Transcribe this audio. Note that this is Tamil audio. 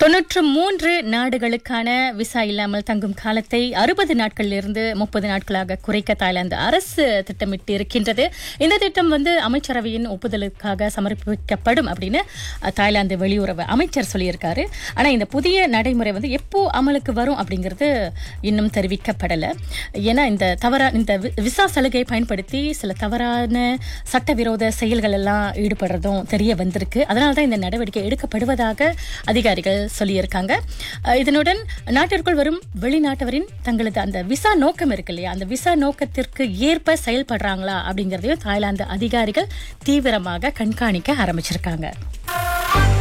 தொன்னூற்று மூன்று நாடுகளுக்கான விசா இல்லாமல் தங்கும் காலத்தை அறுபது நாட்களிலிருந்து முப்பது நாட்களாக குறைக்க தாய்லாந்து அரசு திட்டமிட்டு இருக்கின்றது இந்த திட்டம் வந்து அமைச்சரவையின் ஒப்புதலுக்காக சமர்ப்பிக்கப்படும் அப்படின்னு அஹ், தாய்லாந்து வெளியுறவு அமைச்சர் சொல்லியிருக்காரு ஆனா இந்த புதிய நடைமுறை வந்து எப்போ அமலுக்கு வரும் அப்படிங்கிறது இன்னும் தெரிவிக்கப்படலை ஏன்னா இந்த தவறா இந்த வி- விசா சலுகையை பயன்படுத்தி சில தவறான சட்டவிரோத செயல்கள் எல்லாம் ஈடுபடுறதும் தெரிய வந்திருக்கு அதனால தான் இந்த நடவடிக்கை எடுக்கப்படுவதாக அதிகாரிகள் சொல்லியிருக்காங்க அஹ் இதனுடன் நாட்டிற்குள் வரும் வெளிநாட்டவரின் தங்களது அந்த விசா நோக்கம் இருக்கு இல்லையா அந்த விசா நோக்கத்திற்கு ஏற்ப செயல்படுறாங்களா அப்படிங்கறதையும் தாய்லாந்து அதிகாரிகள் தீவிரமாக கண்காணிக்க ஆரம்பிச்சிருக்காங்க